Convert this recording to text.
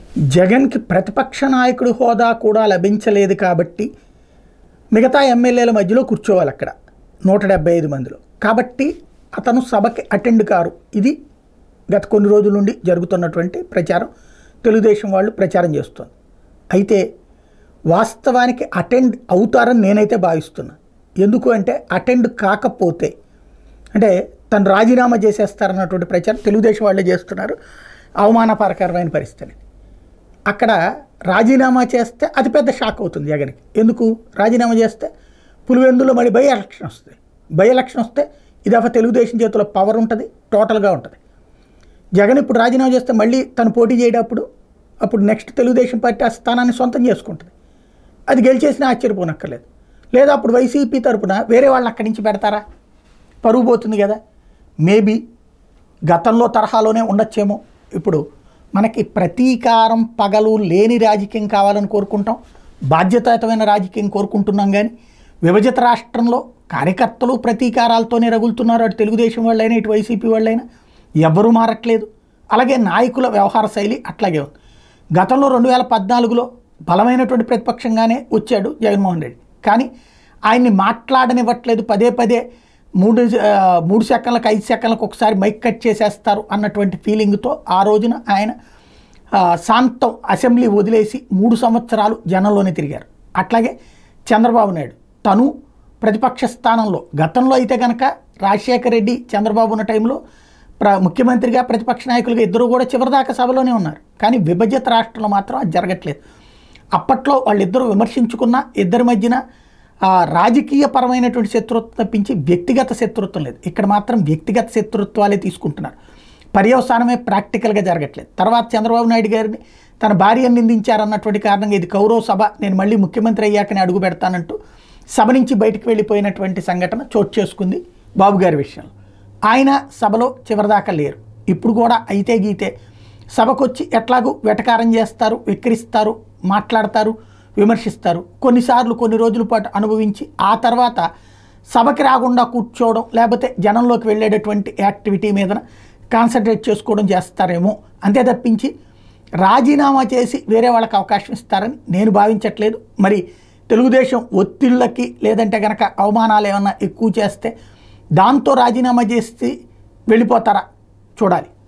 జగన్కి ప్రతిపక్ష నాయకుడి హోదా కూడా లభించలేదు కాబట్టి మిగతా ఎమ్మెల్యేల మధ్యలో కూర్చోవాలి అక్కడ నూట డెబ్బై ఐదు మందిలో కాబట్టి అతను సభకి అటెండ్ కారు ఇది గత కొన్ని రోజుల నుండి జరుగుతున్నటువంటి ప్రచారం తెలుగుదేశం వాళ్ళు ప్రచారం చేస్తుంది అయితే వాస్తవానికి అటెండ్ అవుతారని నేనైతే భావిస్తున్నా ఎందుకు అంటే అటెండ్ కాకపోతే అంటే తను రాజీనామా చేసేస్తారన్నటువంటి ప్రచారం తెలుగుదేశం వాళ్ళే చేస్తున్నారు అవమానపరకరమైన పరిస్థితిని అక్కడ రాజీనామా చేస్తే అతిపెద్ద షాక్ అవుతుంది జగన్కి ఎందుకు రాజీనామా చేస్తే పులివెందులో మళ్ళీ బై ఎలక్షన్ వస్తుంది బై ఎలక్షన్ వస్తే ఇది ఒక తెలుగుదేశం చేతిలో పవర్ ఉంటుంది టోటల్గా ఉంటుంది జగన్ ఇప్పుడు రాజీనామా చేస్తే మళ్ళీ తను పోటీ చేయడప్పుడు అప్పుడు నెక్స్ట్ తెలుగుదేశం పార్టీ ఆ స్థానాన్ని సొంతం చేసుకుంటుంది అది గెలిచేసినా ఆశ్చర్యపోనక్కర్లేదు లేదా అప్పుడు వైసీపీ తరపున వేరే వాళ్ళని అక్కడి నుంచి పెడతారా పరుగు పోతుంది కదా మేబీ గతంలో తరహాలోనే ఉండొచ్చేమో ఇప్పుడు మనకి ప్రతీకారం పగలు లేని రాజకీయం కావాలని కోరుకుంటాం బాధ్యతాయుతమైన రాజకీయం కోరుకుంటున్నాం కానీ విభజిత రాష్ట్రంలో కార్యకర్తలు ప్రతీకారాలతోనే రగులుతున్నారు అటు తెలుగుదేశం వాళ్ళైనా ఇటు వైసీపీ వాళ్ళైనా ఎవ్వరూ మారట్లేదు అలాగే నాయకుల వ్యవహార శైలి అట్లాగే ఉంది గతంలో రెండు వేల పద్నాలుగులో బలమైనటువంటి ప్రతిపక్షంగానే వచ్చాడు జగన్మోహన్ రెడ్డి కానీ ఆయన్ని మాట్లాడనివ్వట్లేదు పదే పదే మూడు ఆ, మూడు సెకండ్లకు ఐదు సెకండ్లకు ఒకసారి మైక్ కట్ చేసేస్తారు అన్నటువంటి ఫీలింగ్తో ఆ రోజున ఆయన ఆ, శాంతం అసెంబ్లీ వదిలేసి మూడు సంవత్సరాలు జనంలోనే తిరిగారు అట్లాగే చంద్రబాబు నాయుడు తను ప్రతిపక్ష స్థానంలో గతంలో అయితే కనుక రాజశేఖర రెడ్డి చంద్రబాబు ఉన్న టైంలో ప్ర ముఖ్యమంత్రిగా ప్రతిపక్ష నాయకులుగా ఇద్దరు కూడా చివరిదాకా సభలోనే ఉన్నారు కానీ విభజిత రాష్ట్రంలో మాత్రం అది జరగట్లేదు అప్పట్లో వాళ్ళిద్దరూ విమర్శించుకున్న ఇద్దరి మధ్యన ఆ, రాజకీయపరమైనటువంటి శత్రుత్వం తప్పించి వ్యక్తిగత శత్రుత్వం లేదు ఇక్కడ మాత్రం వ్యక్తిగత శత్రుత్వాలే తీసుకుంటున్నారు పర్యవసానమే ప్రాక్టికల్గా జరగట్లేదు తర్వాత చంద్రబాబు నాయుడు గారిని తన భార్యను నిందించారన్నటువంటి కారణంగా ఇది కౌరవ సభ నేను మళ్ళీ ముఖ్యమంత్రి అయ్యాకనే అడుగు పెడతానంటూ సభ నుంచి బయటకు వెళ్ళిపోయినటువంటి సంఘటన చోటు చేసుకుంది బాబు గారి విషయంలో ఆయన సభలో చివరిదాకా లేరు ఇప్పుడు కూడా అయితే గీతే సభకొచ్చి ఎట్లాగూ వెటకారం చేస్తారు వెక్కిరిస్తారు మాట్లాడతారు విమర్శిస్తారు కొన్నిసార్లు కొన్ని రోజుల పాటు అనుభవించి ఆ తర్వాత సభకి రాకుండా కూర్చోవడం లేకపోతే జనంలోకి వెళ్ళేటటువంటి యాక్టివిటీ మీద కాన్సన్ట్రేట్ చేసుకోవడం చేస్తారేమో అంతే తప్పించి రాజీనామా చేసి వేరే వాళ్ళకి అవకాశం ఇస్తారని నేను భావించట్లేదు మరి తెలుగుదేశం ఒత్తిళ్ళకి లేదంటే కనుక అవమానాలు ఏమన్నా ఎక్కువ చేస్తే దాంతో రాజీనామా చేసి వెళ్ళిపోతారా చూడాలి